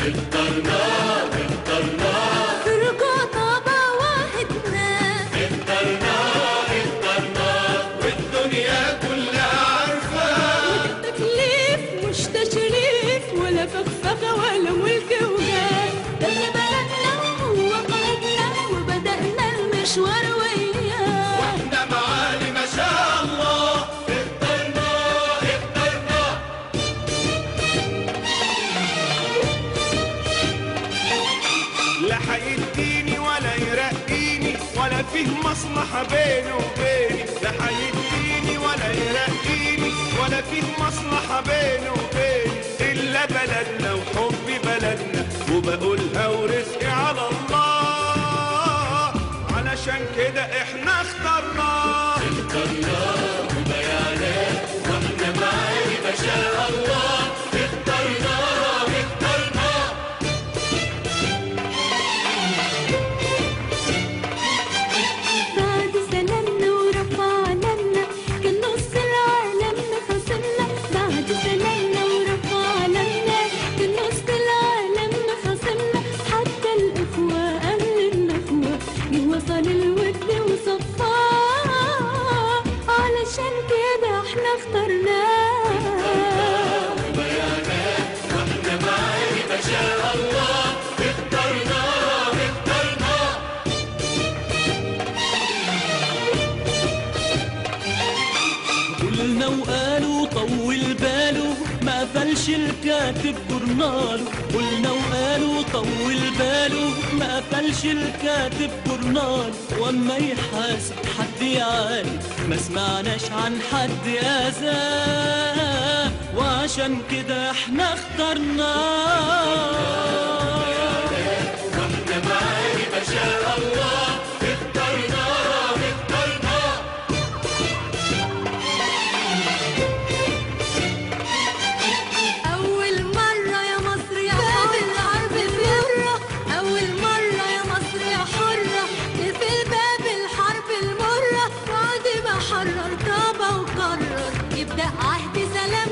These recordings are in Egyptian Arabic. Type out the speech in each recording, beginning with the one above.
اخترناه اخترناه فرقة طابع واحدنا اخترناه اخترناه والدنيا كلها عارفاه تكليف مش تشريف ولا فخفخة ولا ملك وجاه ده اللي بلدنا هو قائدنا وبدأنا المشوار وياه واحنا معالي ما شاء الله اخترناه اخترناه لا هيديني ولا يرقيني ولا فيه مصلحة بيني وبيني لا هيديني ولا يرقيني ولا فيه مصلحة بيني وبيني إلا بلدنا وحب بلدنا وبقولها ورزقي على الله علشان كده احنا اخترناه اخترناه وبيانات واحنا معالي ما شاء الله اخترناه اخترناه بعد سلامنا ورفعنا لنا كان نص العالم مخاصمنا بعد سلامنا ورفعنا لنا كان نص العالم مخاصمنا حتى الإخوة أهل النخوة جه وصل الود وصفاه علشان كده احنا اخترناه وبيانات واحنا معالي ما شاء الله اخترناه اخترناه قلنا وقالوا طول باله ما قفلش الكاتب جورناله قلنا وقالوا طول باله ما قفلش الكاتب جورناله واما يحاسب حد يعاني ما سمعناش عن حد اذاه وعشان كده احنا اخترناه واحنا معالي ما شاء الله اخترناه اخترناه أول مرة يا مصر يا باب الحرب مرة أول مرة يا مصر يا حرة في باب الحرب المرة بعد ما حرر طابة وقرر يبدأ عهد سلام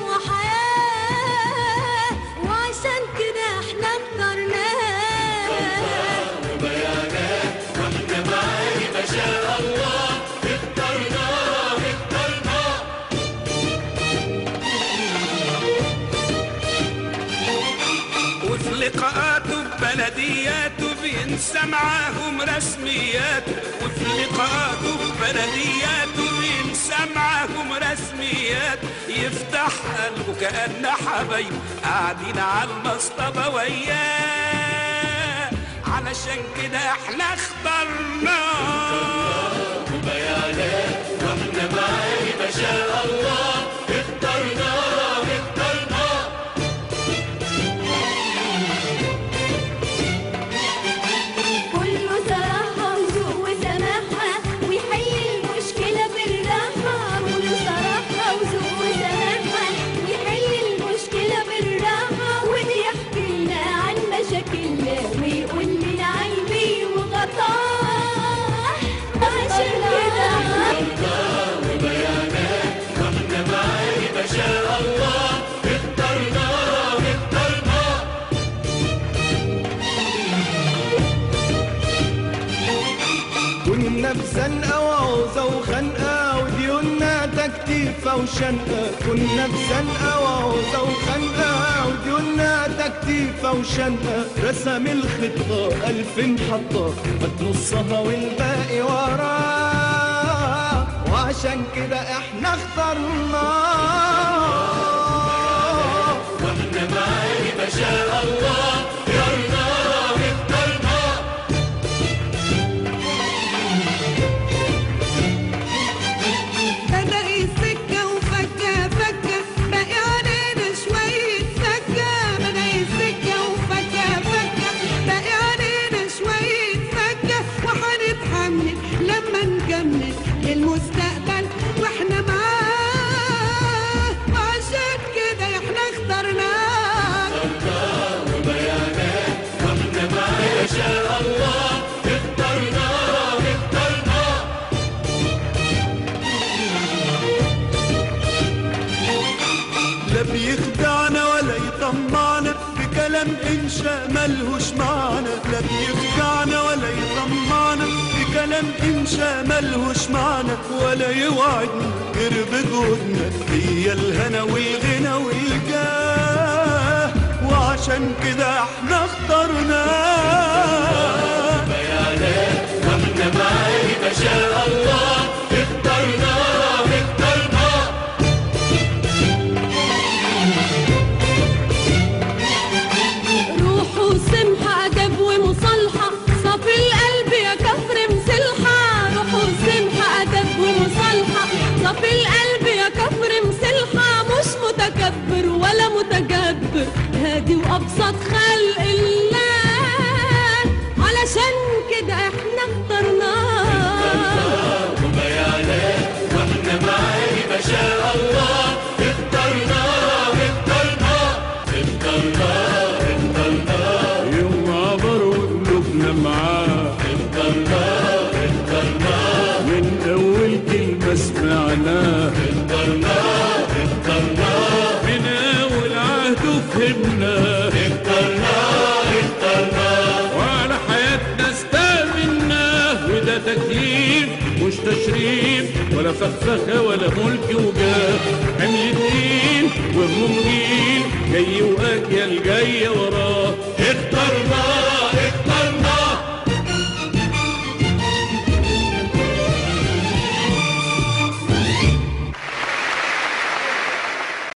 وحياة وعشان كده احنا اخترناه وبيانات واحنا معالي ما شاء الله اخترناه اخترناه وفي لقاءاته ببلدياته بينسى معاهم رسمياته وفي لقاءاته ببلدياته بينسى معاهم رسميات يفتح قلبه كأن حبايبه قاعدين على المصطبة وياه علشان كده احنا اخترناه وبيانات واحنا معالي ما شاء الله اخترناه اخترناه كله صراحة وذوق وسماحة ويحل المشكلة بالراحة كله صراحة وذوق وسماحة ويحل المشكلة بالراحة ويحكي لنا عن مشاكلنا ويقول لنا عيبي وغطاه عشان كده وبيانات واحنا معالي ما شاء الله اخترناه اخترناه كنا في زنقة وعوزة وخنقة وديوننا تكتيفة وشنقة كنا في زنقة وعوزة وخنقة وديوننا تكتيفة وشنقة رسم الخطة ألف محطة خد نصها والباقي وراه وعشان كده احنا اخترناه واحنا معالي ما شاء الله اخترناه اخترناه بدأ السكة وفكة فكة باقي علينا شوية سكة بدأ السكة وفكة فكة باقي علينا شوية سكة وهنتحمل لما نكمل للمستقبل واحنا معاه وعشان كده احنا اخترناه بكلام إنشاء ملهوش معنى لا بيخدعنا ولا يطمعنا بكلام إنشاء ملهوش معنى ولا يوعدنا غير بجودنا هي الهنا والغنى والجاه وعشان كده احنا اخترناه بيانات واحنا معاك ما شاء الله اخترنا اخترنا روح وسمحة أدب ومصالحة صافي القلب يا كفر مسلحة روح وسمحة أدب ومصالحة صافي القلب يا كفر مسلحة مش متكبر ولا متجبر هادي وأبسط خلق الله علشان كده احنا اخترناه وبيانات واحنا معاك ما شاء الله اخترنا اخترنا اخترنا اخترنا يوم عبر وقلوبنا معاه اخترنا اخترنا من أول كلمة سمعناه اخترنا اخترنا من أول عهد فهمناه اخترنا اخترنا وعلى حياتنا استأمناه وده تكليف مش تشريف ولا فخفخة ولا ملك وجاه حمل دين وهموم جيل جاي وأجيال جاية وراه اخترنا